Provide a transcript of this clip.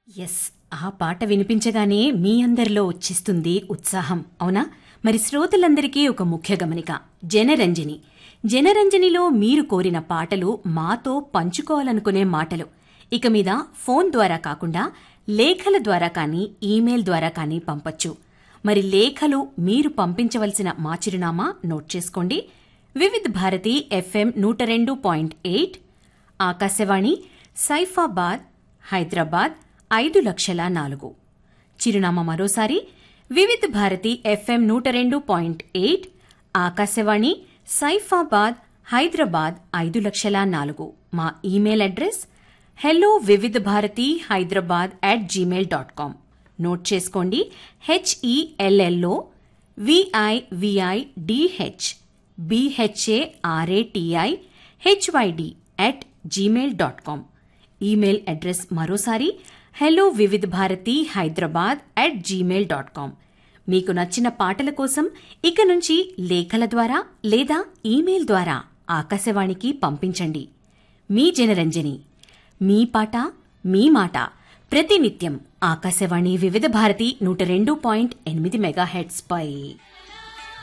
yes ఆ పాట వినిపించగానే మీ అందరిలో వచ్చిస్తుంది ఉత్సాహం అవునా మరి శ్రోతలందరికీ ఒక ముఖ్య గమనిక జనరంజని జనరంజనిలో మీరు కోరిన పాటలు మాతో పంచుకోవాలనుకునే మాటలు ఇక మీద ఫోన్ ద్వారా కాకుండా లేఖల ద్వారా కానీ ఈమెయిల్ ద్వారా కానీ పంపొచ్చు మరి లేఖలు మీరు పంపించవలసిన మా చిరునామా నోట్ చేసుకోండి వివిధ్ భారతి ఎఫ్ఎం నూట రెండు పాయింట్ ఎయిట్ ఆకాశవాణి సైఫాబాద్ హైదరాబాద్ ఐదు లక్షల నాలుగు చిరునామా మరోసారి వివిధ్ భారతి ఎఫ్ఎం నూట రెండు పాయింట్ ఎయిట్ ఆకాశవాణి సైఫాబాద్ హైదరాబాద్ ఐదు లక్షల నాలుగు మా email address hello Vividh Bharati Hyderabad at Gmail dot com note చేసుకోండి HELLO VIVI DH BHARATI HYD at Gmail dot com email address మరోసారి hello Vividh Bharati Hyderabad at Gmail dot com మీకు నచ్చిన పాటల కోసం ఇక నుంచి లేఖల ద్వారా లేదా ఈమెయిల్ ద్వారా ఆకాశవాణికి పంపించండి మీ జనరంజని మీ పాట మీ మాట ప్రతినిత్యం ఆకాశవాణి వివిధ భారతి నూట రెండు పాయింట్ ఎనిమిది మెగాహెట్స్ పై